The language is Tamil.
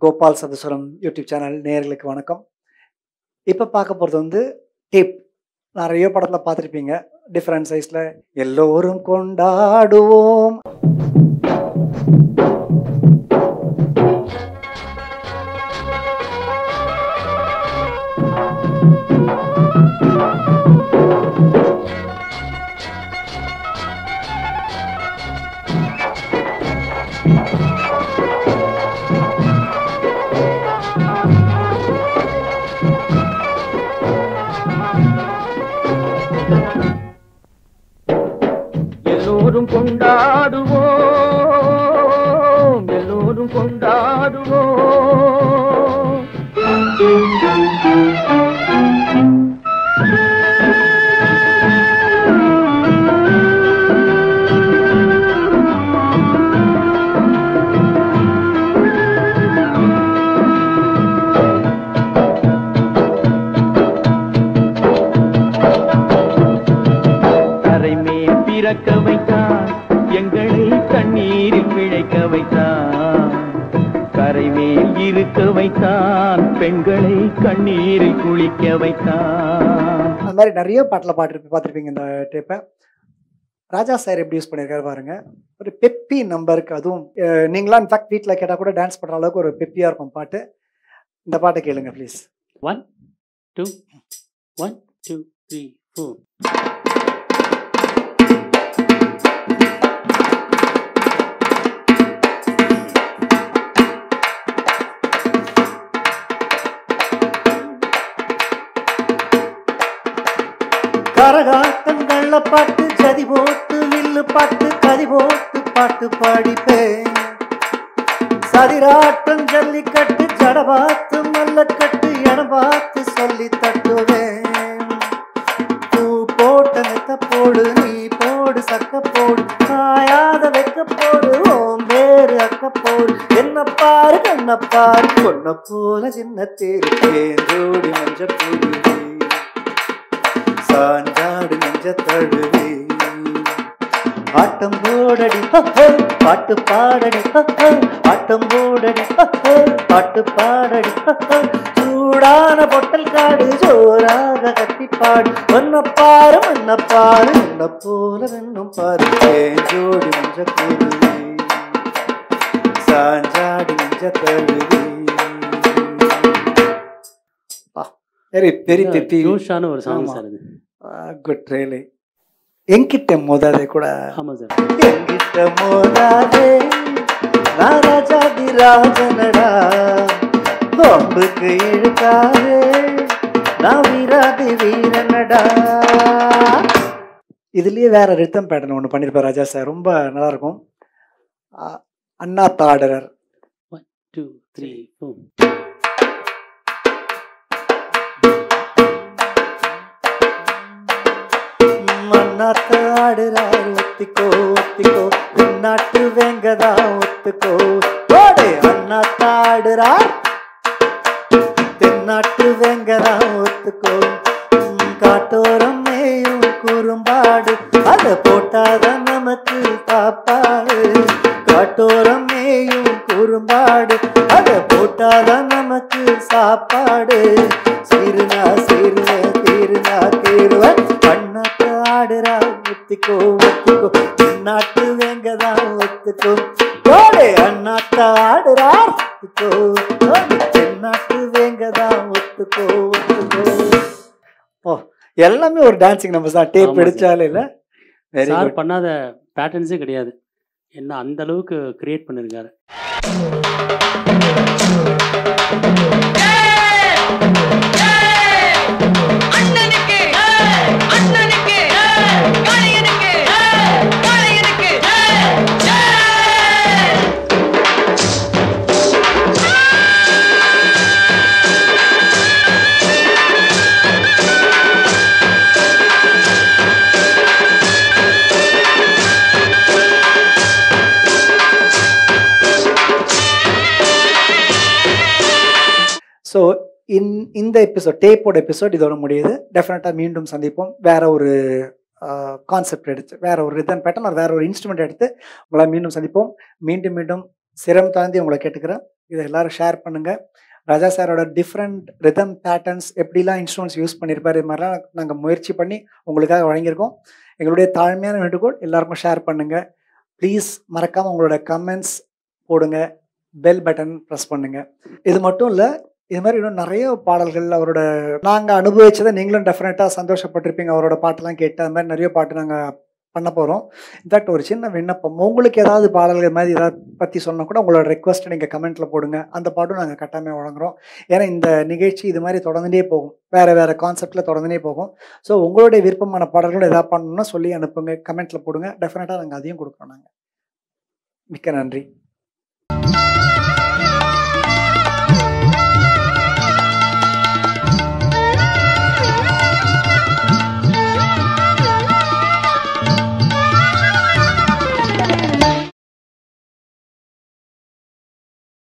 கோபால் சதுஸ்வரம் யூடியூப் சேனல் நேயர்களுக்கு வணக்கம் இப்போ பார்க்க போகிறது வந்து டேப் நிறைய படத்தில் பார்த்துருப்பீங்க டிஃப்ரெண்ட் சைஸில் எல்லோரும் கொண்டாடுவோம் எல்லோரும் கொண்டாடுவோம் எல்லோரும் கொண்டாடுவோம் கரைமேல் பிறக்க வைத்தான் எங்களை தண்ணீரில் பிழைக்க வைத்தான் கரைமேல் இருக்க வைத்தான் பெண்களை கண்ணீரில் குளிக்க வைத்தான் அந்த மாதிரி நிறைய பாட்டில் பாட்டு பார்த்துருப்பீங்க இந்த டேப்பை ராஜா சார் எப்படி யூஸ் பண்ணியிருக்காரு பாருங்க ஒரு பெப்பி நம்பருக்கு அதுவும் அஹ், நீங்களாம் இன்ஃபேக்ட் வீட்டில் கேட்டால் கூட டான்ஸ் பண்ணுற அளவுக்கு ஒரு பெப்பியாக இருக்கும் பாட்டு இந்த பாட்டை கேளுங்க please one two one two three four கரகாட்டங்கள்ல பாட்டு ஜதி போட்டு வில்லு பாட்டு கதி போட்டு பாட்டு பாடிப்பேன் சதிராட்டம் ஜல்லிக்கட்டு ஜடபாத்து மல்லக்கட்டு இடம் பார்த்து சொல்லி தட்டுவேன் பூ போட்ட மெத்த போடு நீ போடு சக்க போடு காயாத வெக்க போடு ஓம் பேரு அக்க போடு என்ன பாரு கண்ண பாரு பொண்ண போல சின்ன தேரு தேந்தோடி மஞ்ச பூருவே சாஞ்சாடு நெஞ்ச தழுவே ஆட்டம் போடடி ஹஹோ, பாட்டு பாடடி ஹஹோ, ஆட்டம் போடடி ஹஹோ, பாட்டு பாடடி ஹஹோ. சூடான பொட்டல் காடு ஜோராக கட்டி பாடு ஒன்ன பாரு ஒன்ன பாரு உன்ன போல வெண்ணும் பாரு ஏன் ஜோடி நெஞ்ச கூடுவே சாஞ்சாடு நெஞ்ச தழுவே வெரி வெரி பெப்பி ஜோஷான ஒரு சாங் ஆமா. சார் இது குட் ரியலி என்கிட்ட மோதாதே கூட ஆமாம் சார் என்கிட்ட மோதாதே நான் ராஜாதி ராஜனடா கொம்புக்கு இழுக்காதே நான் வீராதி வீரனடா இதுலயே வேற ரித்தம் பேட்டர்ன் ஒன்று பண்ணியிருப்பார் ராஜா சார் ரொம்ப நல்லா இருக்கும் ஆ, அண்ணா தாடரர் டூ த்ரீ ஃபோர் மன்னாத்த ஆடுறார் ஒத்திக்கோ ஒத்திக்கோ நாட்டு வெங்கதா ஒத்துக்கோ ஓடு அண்ணாத்த ஆடுறார் தென்னாட்டு வெங்கதா ஒத்துக்கோ ம், காட்டோரம் மேயும் குறும்பாடு அத போட்டாதான் நமக்கு சாப்பாடு காட்டோரம் மேயும் குறும்பாடு அத போட்டாதான் நமக்கு சாப்பாடு சீருனா சீருவே தீருனா தீருவன் பண்ணாத்த ஆடுறா ஒத்திக்கோ ஒத்திக்கோ நாட்டு வெங்கதா ஒத்துக்கோ ஓடே அண்ணாத்த ஆடுறா ஒத்துக்கோ ஓடு, தென்னாட்டு வேங்கதா ஒத்துக்கோ ஒத்துக்கோ ஓ எல்லாமே ஒரு டான்சிங் நம்பர்ஸ் தான் டேப் ஆமா சார். அடிச்சாலே இல்ல வெரி சார் குட் பண்ணாத பேட்டர்ன்ஸே கிடையாது என்ன அந்த அளவுக்கு கிரியேட் பண்ணியிருக்காரு அண்ணனுக்கு அண்ணனுக்கு காளையனுக்கு காளையனுக்கு ஸோ இன் இந்த எபிசோட் டேப்போட எபிசோட் இதோட முடியுது டெஃபினட்டாக மீண்டும் சந்திப்போம் வேற ஒரு கான்செப்ட் எடுத்து வேற ஒரு ரிதன் பேட்டர்ன் வேற ஒரு இன்ஸ்ட்ருமெண்ட் எடுத்து உங்களை மீண்டும் சந்திப்போம் மீண்டும் மீண்டும் சிரம் தாண்டி உங்களை கேட்டுக்கிறேன் இதை எல்லாரும் ஷேர் பண்ணுங்கள் ராஜா சாரோட டிஃப்ரெண்ட் ரிதம் பேட்டர்ன்ஸ் எப்படிலாம் இன்ஸ்ட்ருமெண்ட்ஸ் யூஸ் பண்ணியிருப்பார் இது மாதிரிலாம் நாங்கள் முயற்சி பண்ணி உங்களுக்காக வழங்கியிருக்கோம் எங்களுடைய தாழ்மையான வேண்டுகோள் எல்லாருக்கும் ஷேர் பண்ணுங்கள் ப்ளீஸ் மறக்காமல் உங்களோட கமெண்ட்ஸ் போடுங்க பெல் பட்டன் ப்ரெஸ் பண்ணுங்கள் இது மட்டும் இல்லை இது மாதிரி இன்னும் நிறைய பாடல்கள் அவரோட நாங்கள் அனுபவிச்சதை நீங்களும் டெஃபினட்டாக சந்தோஷப்பட்டிருப்பீங்க அவரோட பாட்டெல்லாம் கேட்டு அது மாதிரி நிறைய பாட்டு நாங்கள் பண்ண போகிறோம் இன்ஃபேக்ட் ஒரு சின்ன விண்ணப்பம் உங்களுக்கு ஏதாவது பாடல்கள் மாதிரி ஏதாவது பற்றி சொன்னால் கூட உங்களோட ரெக்வஸ்ட்டை நீங்கள் கமெண்ட்டில் போடுங்க அந்த பாட்டும் நாங்கள் கட்டாயமாக வழங்குறோம் ஏன்னா இந்த நிகழ்ச்சி இது மாதிரி தொடர்ந்துட்டே போகும் வேறு வேறு கான்செப்டில் தொடர்ந்துட்டே போகும் ஸோ உங்களுடைய விருப்பமான பாடல்கள் எதாவது பண்ணணும்னா சொல்லி அனுப்புங்க கமெண்ட்டில் போடுங்க டெஃபினட்டாக நாங்கள் அதையும் கொடுக்குறோம் நாங்கள் மிக்க நன்றி